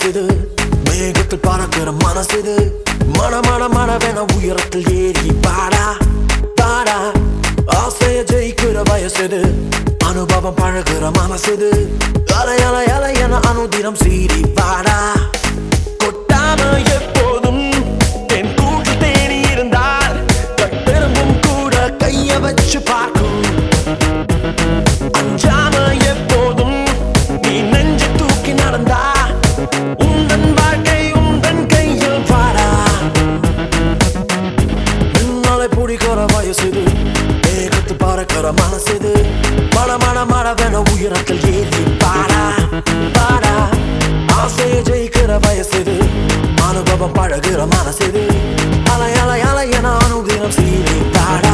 வயசுது மேகத்தில் பறக்கிற மனசுது மன மன மனவென உயரத்தில் ஏறி பாடா பாடா ஆசைய ஜெயிக்கிற வயசுது அனுபவம் பழகுற மனசுது அலை அலை அலை என அனுதினம் சீறி பாடா கொட்டாம எப்போதும் என் கூட்டு தேடி இருந்தால் கட்டெரும்பும் கூட கைய வச்சு பார்க்கும் அஞ்சாம எப்போதும் நீ நெஞ்சு தூக்கி நடந்தா உந்தன் வாழ்க்கை உந்தன் கையில் பாடா நின்னாலே பிடிக்கிற வயசுது ஏகத்து பறக்கிற மனசுது மன மன மனவென உயரத்தில் ஏறி பாடா பாடா ஆசையை ஜெயிக்கிற வயசுது அனுபவம் பழகுற மனசுது அலை அலை அலை என அனுதினம் சீறி பாடா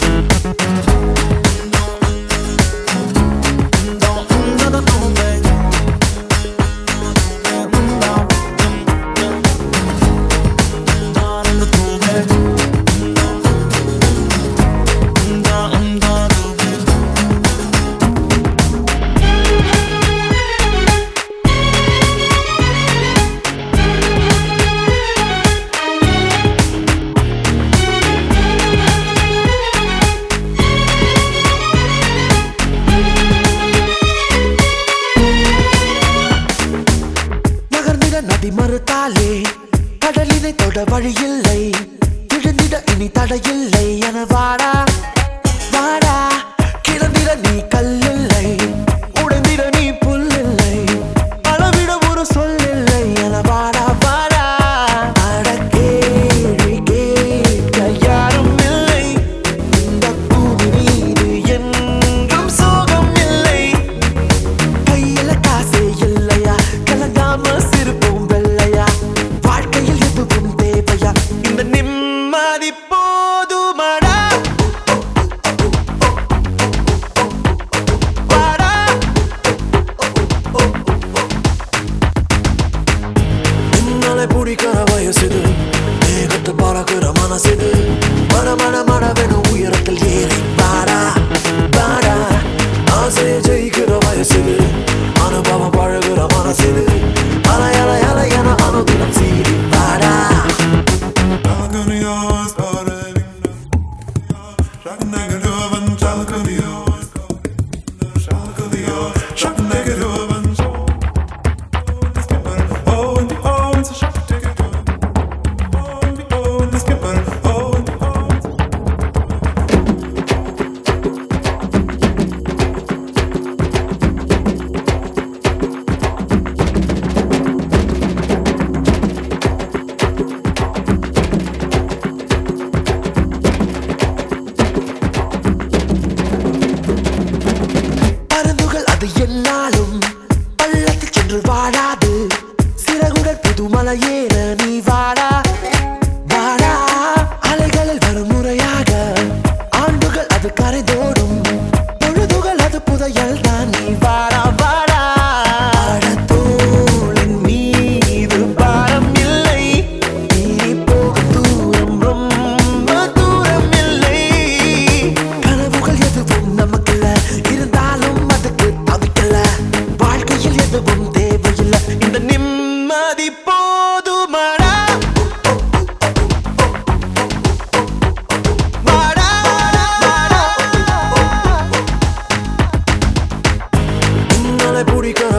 நகர்ந்திட நதி மறுத்தாலே கடலினை தொட வழியில்லை விழுந்திட இனி தடையில்லை என வாடா வாடா கிளந்திட நீ கல்லில்லை உடைந்திட நீ புல்லில்லை அளவிட ஒரு சொல்லில்லை என வாடா வாடா அட கேள்வி கேட்க யாரும் இல்லை இந்த பூமி மீது என்றும் சோகம் இல்லை கையில காசே இல்லையா கலங்காம சிரிப்பும் வெள்ளையா வாழ்க்கையில் எதுவும் தேவையா இந்த நிம்மதி போதுமடா வாடா. உன்னாலே பிடிக்கிற வயசுது மேகத்து பறக்கிற மனசுது மன மன மனவென உயரத்தில் ஏறி பாடா பாடா ஆசையை ஜெயிக்கிற வயசுது அனுபவம் பழகுற மனசுது அலை அலை அலை என அனுதினம் சீறி பாடா பருந்துகள் அது என்னாலும் பள்ளத்தில் சென்று வாழாது சிறகுடன் புதுமலை ஏற நீ வாடா வாடா அலைகளில் வரும் முறையாக ஆண்டுகள் அது கரைதோடும் பொழுதுகள் அது புதையல் தான் நீ வாடா வாடா தோளின் மீது பாரம் இல்லை நீ போகும் தூரம் ரொம்ப தூரம் இல்லை கனவுகள் எதுவும் நமக்குள்ள இருந்தாலும் அதுக்கு தவிக்கல வாழ்க்கையில் எதுவும் தேவையில்லை இந்த நிம்மதி போதுமடா வாடா, வாடா. உன்னாலே பிடிக்கிற